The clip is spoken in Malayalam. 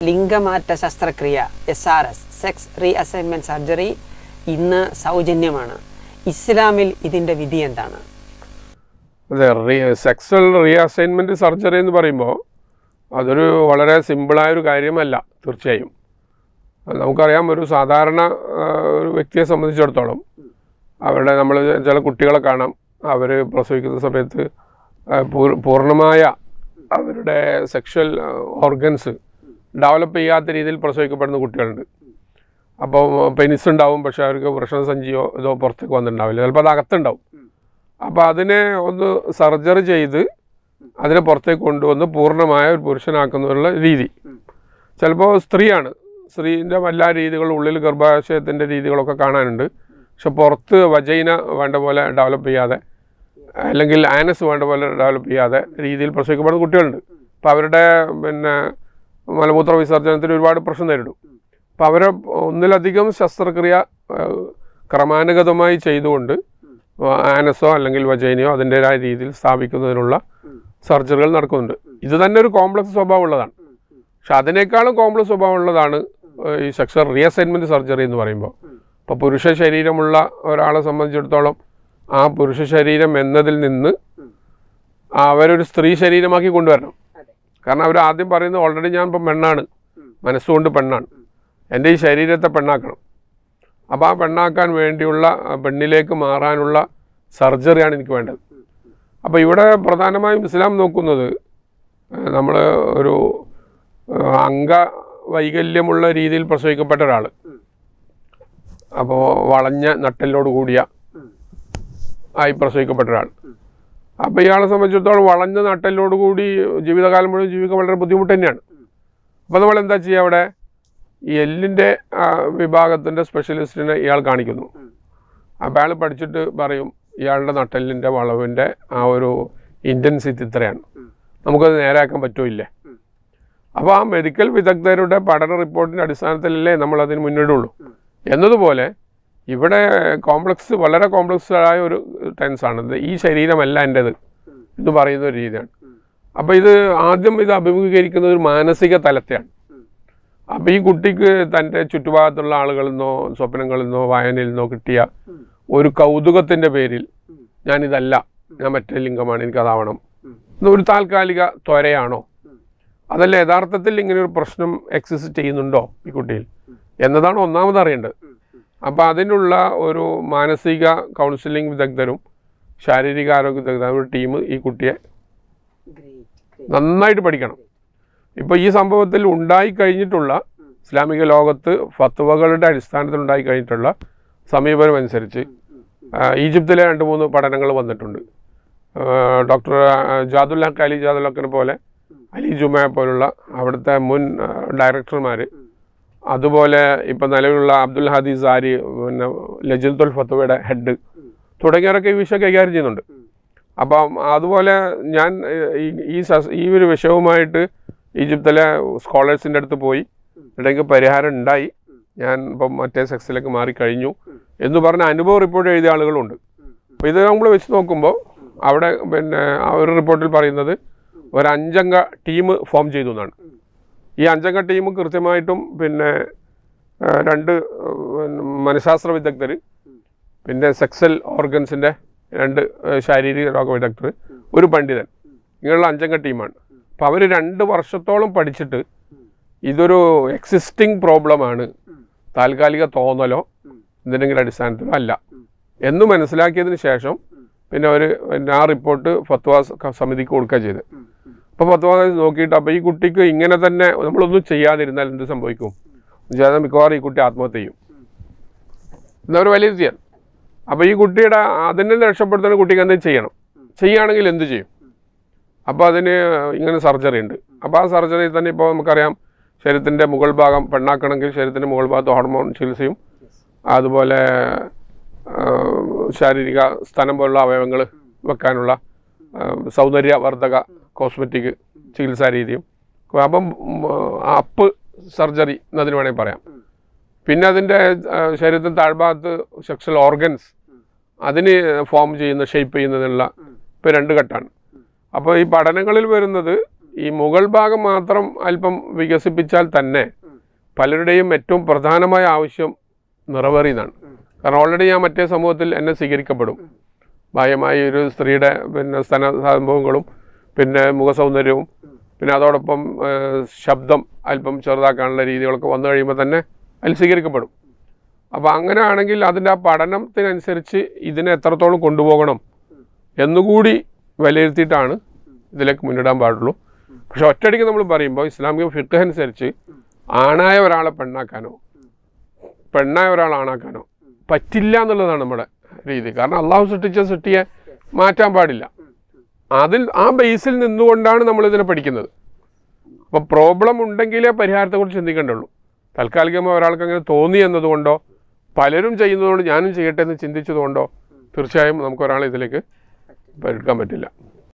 ലിംഗമാറ്റ ശസ്ത്രക്രിയ S R S sex reassignment surgery ഇന്ന് സൗജന്യമാണ് ഇസ്ലാമിൽ ഇതിൻ്റെ വിധി എന്താണ് അതെ റീ സെക്സൽ റീഅസൈൻമെൻറ്റ് സർജറി എന്ന് പറയുമ്പോൾ അതൊരു വളരെ സിമ്പിളായ ഒരു കാര്യമല്ല തീർച്ചയായും അത് നമുക്കറിയാം ഒരു സാധാരണ ആ, ഒരു വ്യക്തിയെ സംബന്ധിച്ചിടത്തോളം അവരുടെ നമ്മൾ ചില കുട്ടികളെ കാണാം അവർ പ്രസവിക്കുന്ന സമയത്ത് ആ, പൂർ- പൂർണ്ണമായ അവരുടെ സെക്ഷൽ ഓർഗൻസ് ഡെവലപ്പ് ചെയ്യാത്ത രീതിയിൽ പ്രസവിക്കപ്പെടുന്ന കുട്ടികളുണ്ട് അപ്പോൾ പെനിസ് ഉണ്ടാവും പക്ഷേ അവർക്ക് വൃഷണസഞ്ചിയോ ഇതോ പുറത്തേക്ക് വന്നിട്ടുണ്ടാവില്ല ചിലപ്പോൾ അത് അകത്തുണ്ടാവും അപ്പോൾ അതിനെ ഒന്ന് സർജറി ചെയ്ത് അതിനെ പുറത്തേക്ക് കൊണ്ടുവന്ന് പൂർണ്ണമായ ഒരു പുരുഷനാക്കുന്നതിനുള്ള രീതി ചിലപ്പോൾ സ്ത്രീയാണ് സ്ത്രീൻ്റെ എല്ലാ രീതികളും ഉള്ളിൽ ഗർഭാശയത്തിൻ്റെ രീതികളൊക്കെ കാണാനുണ്ട് പക്ഷെ പുറത്ത് വജൈന വേണ്ട പോലെ ഡെവലപ്പ് ചെയ്യാതെ അല്ലെങ്കിൽ ആനസ് വേണ്ട പോലെ ഡെവലപ്പ് ചെയ്യാതെ രീതിയിൽ പ്രസവിക്കപ്പെടുന്ന കുട്ടികളുണ്ട് അപ്പോൾ അവരുടെ പിന്നെ മലമൂത്ര വിസർജനത്തിന് ഒരുപാട് പ്രശ്നം നേരിടും അപ്പോൾ അവരെ ഒന്നിലധികം ശസ്ത്രക്രിയ ആ, ക്രമാനുഗതമായി ചെയ്തുകൊണ്ട് ആനസോ അല്ലെങ്കിൽ വജൈനയോ അതിൻ്റെതായ രീതിയിൽ സ്ഥാപിക്കുന്നതിനുള്ള സർജറികൾ നടക്കുന്നുണ്ട് ഇത് തന്നെ ഒരു കോംപ്ലക്സ് സ്വഭാവമുള്ളതാണ് പക്ഷെ അതിനേക്കാളും കോംപ്ലക്സ് സ്വഭാവമുള്ളതാണ് ഏഹ്, ഈ സെക്ഷൽ റീഅസൈൻമെൻറ്റ് സർജറി എന്ന് പറയുമ്പോൾ ഇപ്പോൾ പുരുഷ ശരീരമുള്ള ഒരാളെ സംബന്ധിച്ചിടത്തോളം ആ പുരുഷ ശരീരം എന്നതിൽ നിന്ന് അവരൊരു സ്ത്രീ ശരീരമാക്കി കൊണ്ടുവരണം കാരണം അവർ ആദ്യം പറയുന്നത് ഓൾറെഡി ഞാൻ ഇപ്പം പെണ്ണാണ് മനസ്സുകൊണ്ട് പെണ്ണാണ് എൻ്റെ ഈ ശരീരത്തെ പെണ്ണാക്കണം അപ്പോൾ ആ പെണ്ണാക്കാൻ വേണ്ടിയുള്ള ആ പെണ്ണിലേക്ക് മാറാനുള്ള സർജറിയാണ് എനിക്ക് വേണ്ടത് അപ്പോൾ ഇവിടെ പ്രധാനമായും ഇസ്ലാം നോക്കുന്നത് നമ്മൾ ഒരു ആ, അംഗ വൈകല്യമുള്ള രീതിയിൽ പ്രസവിക്കപ്പെട്ട ഒരാൾ അപ്പോൾ വളഞ്ഞ നട്ടലോട് കൂടിയ ആയി പ്രസവിക്കപ്പെട്ട ഒരാൾ അപ്പോൾ ഇയാളെ സംബന്ധിച്ചിടത്തോളം വളഞ്ഞ നട്ടലോട് കൂടി ജീവിതകാലം മുഴുവൻ ജീവിക്കാൻ വളരെ ബുദ്ധിമുട്ട് തന്നെയാണ് അപ്പോൾ നമ്മൾ എന്താ ചെയ്യുക അവിടെ ഈ എല്ലിൻ്റെ വിഭാഗത്തിൻ്റെ സ്പെഷ്യലിസ്റ്റിനെ ഇയാൾ കാണിക്കുന്നു അപ്പോൾ അയാൾ പഠിച്ചിട്ട് പറയും ഇയാളുടെ നട്ടലിൻ്റെ വളവിൻ്റെ ആ ഒരു ഇൻറ്റൻസിറ്റി ഇത്രയാണ് നമുക്കത് നേരാക്കാൻ പറ്റുമോ ഇല്ലേ അപ്പോൾ ആ മെഡിക്കൽ വിദഗ്ധരുടെ പഠന റിപ്പോർട്ടിൻ്റെ അടിസ്ഥാനത്തിലല്ലേ നമ്മൾ അതിന് മുന്നിടുള്ളൂ എന്നതുപോലെ ഇവിടെ കോംപ്ലക്സ് വളരെ കോംപ്ലക്സ് ആയ ഒരു ടെൻസാണ് ഇത് ഈ ശരീരമല്ല എൻ്റേത് എന്ന് പറയുന്ന ഒരു രീതിയാണ് അപ്പോൾ ഇത് ആദ്യം ഇത് അഭിമുഖീകരിക്കുന്നത് ഒരു മാനസിക തലത്തെയാണ് അപ്പോൾ ഈ കുട്ടിക്ക് തൻ്റെ ചുറ്റുഭാഗത്തുള്ള ആളുകളിൽ നിന്നോ സ്വപ്നങ്ങളിൽ നിന്നോ വായനയിൽ നിന്നോ കിട്ടിയ ഒരു കൗതുകത്തിൻ്റെ പേരിൽ ഞാനിതല്ല ഞാൻ മറ്റേ ലിംഗമാണ് എനിക്കതാവണം എന്നൊരു താൽക്കാലിക ത്വരയാണോ അതല്ല യഥാർത്ഥത്തിൽ ഇങ്ങനെ ഒരു പ്രശ്നം എക്സിസ്റ്റ് ചെയ്യുന്നുണ്ടോ ഈ കുട്ടിയിൽ എന്നതാണ് ഒന്നാമത് അറിയേണ്ടത് അപ്പോൾ അതിനുള്ള ഒരു മാനസിക കൗൺസിലിംഗ് വിദഗ്ധരും ശാരീരിക ആരോഗ്യ വിദഗ്ധരും ഒരു ടീം ഈ കുട്ടിയെ നന്നായിട്ട് പഠിക്കണം ഇപ്പോൾ ഈ സംഭവത്തിൽ ഉണ്ടായി കഴിഞ്ഞിട്ടുള്ള ഇസ്ലാമിക ലോകത്ത് ഫത്വകളുടെ അടിസ്ഥാനത്തിൽ ഉണ്ടായി കഴിഞ്ഞിട്ടുള്ള സമീപനം അനുസരിച്ച് ആ, ഈജിപ്തിലെ രണ്ട് മൂന്ന് പഠനങ്ങൾ വന്നിട്ടുണ്ട് ആ, ഡോക്ടർ ജാദുൽ ഹക്ക് അലി ജാദുൽ ഹക്കിനെ പോലെ അലി ജുമയെ പോലുള്ള അവിടുത്തെ മുൻ ഡയറക്ടർമാർ അതുപോലെ ഇപ്പം നിലവിലുള്ള അബ്ദുൽ ഹാദി സാരി പിന്നെ ലജിൽത്തുൽ ഫത്വയുടെ ഹെഡ് തുടങ്ങിയവരൊക്കെ ഈ വിഷയം കൈകാര്യം ചെയ്യുന്നുണ്ട് അപ്പം അതുപോലെ ഞാൻ ഏഹ്, ഈ ഈ സസ് ഈ ഒരു വിഷയവുമായിട്ട് ഈജിപ്തിലെ സ്കോളേഴ്സിൻ്റെ അടുത്ത് പോയി ഇടയ്ക്ക് പരിഹാരം ഉണ്ടായി ഞാൻ ഇപ്പം മറ്റേ സെക്സിലേക്ക് മാറിക്കഴിഞ്ഞു എന്ന് പറഞ്ഞ അനുഭവ റിപ്പോർട്ട് എഴുതിയ ആളുകളുണ്ട് അപ്പോൾ ഇത് നമ്മൾ വെച്ച് നോക്കുമ്പോൾ അവിടെ പിന്നെ ആ ഒരു റിപ്പോർട്ടിൽ പറയുന്നത് ഒരു അഞ്ചംഗ ടീം ഫോം ചെയ്തു എന്നാണ് ഈ അഞ്ചംഗ ടീം കൃത്യമായിട്ടും പിന്നെ ആ, രണ്ട് ആ, പിന്നെ മനഃശാസ്ത്ര വിദഗ്ധർ പിന്നെ സെക്സൽ ഓർഗൻസിൻ്റെ രണ്ട് ആ, ശാരീരിക രോഗ വിദഗ്ധർ ഒരു പണ്ഡിതൻ ഇങ്ങനെയുള്ള അഞ്ചംഗ ടീമാണ് അപ്പോൾ അവർ രണ്ട് വർഷത്തോളം പഠിച്ചിട്ട് ഇതൊരു എക്സിസ്റ്റിംഗ് പ്രോബ്ലമാണ് താൽക്കാലിക തോന്നലോ എന്തിനെങ്കിലും അടിസ്ഥാനത്തിലോ അല്ല എന്ന് മനസ്സിലാക്കിയതിന് ശേഷം പിന്നെ അവർ പിന്നെ ആ റിപ്പോർട്ട് ഫത്വ സ- സമിതിക്ക് കൊടുക്കുക ചെയ്ത് അപ്പോൾ ഫത്വ സമിതി നോക്കിയിട്ട് അപ്പോൾ ഈ കുട്ടിക്ക് ഇങ്ങനെ തന്നെ നമ്മളൊന്നും ചെയ്യാതിരുന്നാൽ എന്ത് സംഭവിക്കും ചെയ്യാതെ മിക്കവാറും ഈ കുട്ടി ആത്മഹത്യ ചെയ്യും എന്നവർ വിലയിരുത്തിയാൽ അപ്പോൾ ഈ കുട്ടിയുടെ അതിനെ രക്ഷപ്പെടുത്തുന്ന കുട്ടിക്ക് എന്ത് ചെയ്യണം ചെയ്യുകയാണെങ്കിൽ എന്ത് ചെയ്യും അപ്പോൾ അതിന് ഇങ്ങനെ സർജറി ഉണ്ട് അപ്പോൾ ആ സർജറി തന്നെ ഇപ്പോൾ നമുക്കറിയാം ശരീരത്തിൻ്റെ മുകൾ ഭാഗം പെണ്ണാക്കണമെങ്കിൽ ശരീരത്തിൻ്റെ മുകൾ ഭാഗത്ത് ഹോർമോൺ ചികിത്സയും അതുപോലെ ആ, ശാരീരിക സ്ഥലം പോലുള്ള അവയവങ്ങൾ വെക്കാനുള്ള ആ, സൗന്ദര്യവർദ്ധക കോസ്മെറ്റിക് ചികിത്സാ രീതിയും അപ്പം ഉം, അപ്പ് സർജറി എന്നതിന് വേണമെങ്കിൽ പറയാം പിന്നെ അതിൻ്റെ ആ, ശരീരത്തിൻ്റെ താഴ്ഭാഗത്ത് സെക്ഷൽ ഓർഗൻസ് അതിന് ഫോം ചെയ്യുന്ന ഷേപ്പ് ചെയ്യുന്നതിനുള്ള ഇപ്പോൾ രണ്ട് ഘട്ടമാണ് അപ്പോൾ ഈ പഠനങ്ങളിൽ വരുന്നത് ഈ മുകൾ ഭാഗം മാത്രം അല്പം വികസിപ്പിച്ചാൽ തന്നെ പലരുടെയും ഏറ്റവും പ്രധാനമായ ആവശ്യം നിറവേറിയതാണ് കാരണം ഓൾറെഡി ഞാൻ മറ്റേ സമൂഹത്തിൽ എന്നെ സ്വീകരിക്കപ്പെടും ബാഹ്യമായി ഒരു സ്ത്രീയുടെ പിന്നെ സ്തന സംഭവങ്ങളും പിന്നെ മുഖസൗന്ദര്യവും പിന്നെ അതോടൊപ്പം ഏഹ്, ശബ്ദം അല്പം ചെറുതാക്കാനുള്ള രീതികളൊക്കെ വന്നു കഴിയുമ്പോൾ തന്നെ അതിൽ സ്വീകരിക്കപ്പെടും അപ്പോൾ അങ്ങനെ ആണെങ്കിൽ അതിൻ്റെ ആ പഠനത്തിനനുസരിച്ച് ഇതിനെ എത്രത്തോളം കൊണ്ടുപോകണം എന്നുകൂടി വിലയിരുത്തിയിട്ടാണ് ഇതിലേക്ക് മുന്നിടാൻ പാടുള്ളൂ പക്ഷെ ഒറ്റയടിക്ക് നമ്മൾ പറയുമ്പോൾ ഇസ്ലാമിക ഫിഖ് അനുസരിച്ച് ആണായ ഒരാളെ പെണ്ണാക്കാനോ പെണ്ണായ ഒരാൾ ആണാക്കാനോ പറ്റില്ല എന്നുള്ളതാണ് നമ്മുടെ രീതി കാരണം അള്ളാഹു സൃഷ്ടിച്ച സൃഷ്ടിയെ മാറ്റാൻ പാടില്ല അതിൽ ആ ബേസിൽ നിന്നുകൊണ്ടാണ് നമ്മൾ ഇതിനെ പഠിക്കുന്നത് അപ്പോൾ പ്രോബ്ലം ഉണ്ടെങ്കിലേ പരിഹാരത്തെക്കുറിച്ച് ചിന്തിക്കേണ്ടുള്ളൂ താൽക്കാലികമായി ഒരാൾക്ക് അങ്ങനെ തോന്നി എന്നതുകൊണ്ടോ പലരും ചെയ്യുന്നതുകൊണ്ട് ഞാനും ചെയ്യട്ടെ എന്ന് ചിന്തിച്ചതുകൊണ്ടോ തീർച്ചയായും നമുക്ക് ഒരാളെ ഇതിലേക്ക് എടുക്കാൻ പറ്റില്ല